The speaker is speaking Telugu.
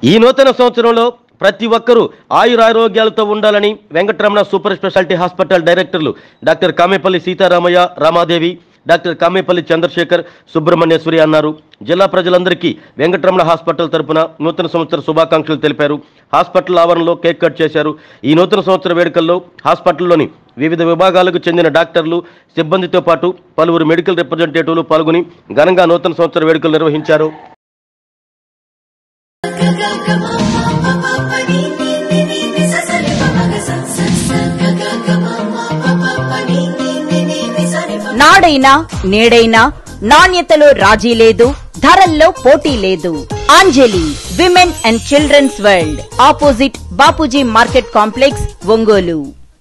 ఈ నూతన సంవత్సరంలో ప్రతి ఒక్కరూ ఆయురారోగ్యాలతో ఉండాలని వెంకటరమణ సూపర్ స్పెషాలిటీ హాస్పిటల్ డైరెక్టర్లు డాక్టర్ కామేపల్లి సీతారామయ్య రామాదేవి డాక్టర్ కామేపల్లి చంద్రశేఖర్ సుబ్రహ్మణ్యేశ్వరి అన్నారు జిల్లా ప్రజలందరికీ వెంకటరమణ హాస్పిటల్ తరపున నూతన సంవత్సర శుభాకాంక్షలు తెలిపారు హాస్పిటల్ ఆవరణలో కేక్ కట్ చేశారు ఈ నూతన సంవత్సర వేడుకల్లో హాస్పిటల్లోని వివిధ విభాగాలకు చెందిన డాక్టర్లు సిబ్బందితో పాటు పలువురు మెడికల్ రిప్రజెంటేటివ్లు పాల్గొని ఘనంగా నూతన సంవత్సర వేడుకలు నిర్వహించారు నాడైనా నేడైనా నాణ్యతలో రాజీ లేదు ధరల్లో పోటీ లేదు Anjali women and children's world opposite Bapuji market complex Ongole